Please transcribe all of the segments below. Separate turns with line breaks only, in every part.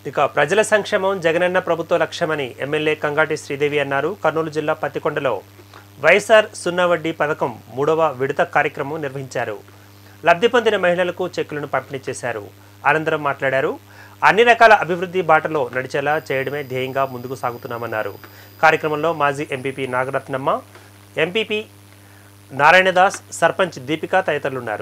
ఇక ప్రజల సంక్షేమం జగనన్న ప్రభుత్వ లక్ష్యమని ఎమ్మెల్యే కంగాటి శ్రీదేవి అన్నారు కర్నూలు జిల్లా పత్తికొండలో వైఎస్ఆర్ సున్నా వడ్డీ పథకం మూడవ విడత కార్యక్రమం నిర్వహించారు లబ్ధి పొందిన మహిళలకు చెక్కులను పంపిణీ చేశారు అనంతరం మాట్లాడారు అన్ని రకాల అభివృద్ధి బాటలో నడిచేలా చేయడమే ధ్యేయంగా ముందుకు సాగుతున్నామన్నారు కార్యక్రమంలో మాజీ ఎంపీపీ నాగరత్నమ్మ ఎంపీపీ నారాయణదాస్ సర్పంచ్ దీపిక తదితరులున్నారు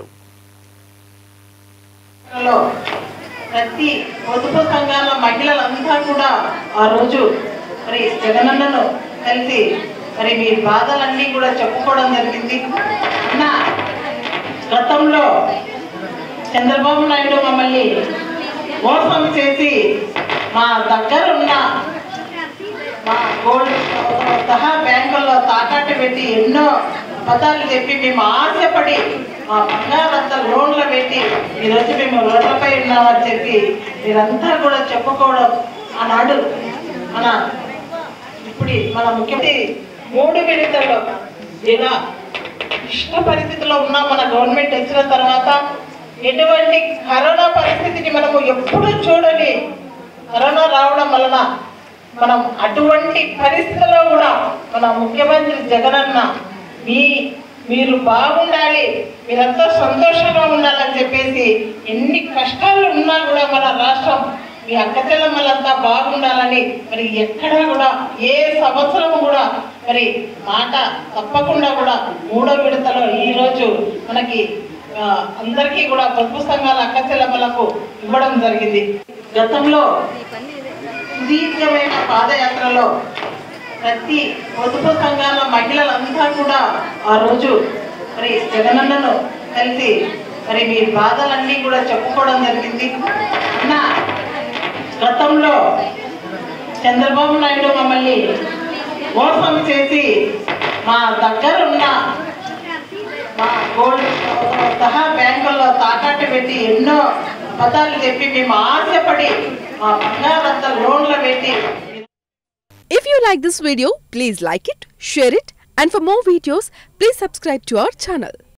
లో ప్రతి పొదుపు సంఘాల మహిళలంతా కూడా ఆ రోజు మరి జగనన్నను కలిసి మరి మీ బాధలన్నీ కూడా చెప్పుకోవడం జరిగింది అన్న గతంలో చంద్రబాబు నాయుడు మమ్మల్ని మోసం చేసి మా దగ్గర ఉన్న మా గోల్డ్ సహా బ్యాంకుల్లో తాకట్టు పెట్టి ఎన్నో పదాలు చెప్పి మేము ఆశపడి మా బంగారంతా లోన్లు పెట్టి ఈరోజు మేము రోడ్లపై ఉన్నామని చెప్పి మీరంతా కూడా చెప్పుకోవడం ఆనాడు మన ఇప్పుడు మన ముఖ్యమంత్రి మూడు విడతల్లో ఇలా ఇష్ట పరిస్థితిలో ఉన్న మన గవర్నమెంట్ వచ్చిన తర్వాత ఎటువంటి కరోనా పరిస్థితిని మనము ఎప్పుడూ చూడని కరోనా రావడం వలన మనం అటువంటి పరిస్థితుల్లో కూడా మన ముఖ్యమంత్రి జగనన్న మీ మీరు బాగుండాలి మీరంతా సంతోషంగా ఉండాలని చెప్పేసి ఎన్ని కష్టాలు ఉన్నా కూడా మన రాష్ట్రం మీ అక్కచెల్లమ్మలంతా బాగుండాలని మరి ఎక్కడా కూడా ఏ సంవత్సరం కూడా మరి మాట తప్పకుండా కూడా మూడో విడతలో ఈరోజు మనకి ఆ, అందరికీ కూడా పొదుపు సంఘాల అక్కచెల్లమ్మలకు ఇవ్వడం జరిగింది గతంలో సుదీర్ఘమైన పాదయాత్రలో ప్రతి పొదుపు సంఘాల మహిళలంతా కూడా ఆ రోజు మరి జగనన్నను కలిసి మరి మీ బాధలన్నీ కూడా చెప్పుకోవడం జరిగింది అన్న గతంలో చంద్రబాబు నాయుడు మమ్మల్ని మోసం చేసి మా దగ్గర ఉన్న మా గోల్డ్ సహా బ్యాంకుల్లో తాకట్టు పెట్టి ఎన్నో పదాలు చెప్పి మేము ఆశపడి మా బంగారంతా లోన్లు పెట్టి
If you like this video, please like it, share it, and for more videos, please subscribe to our channel.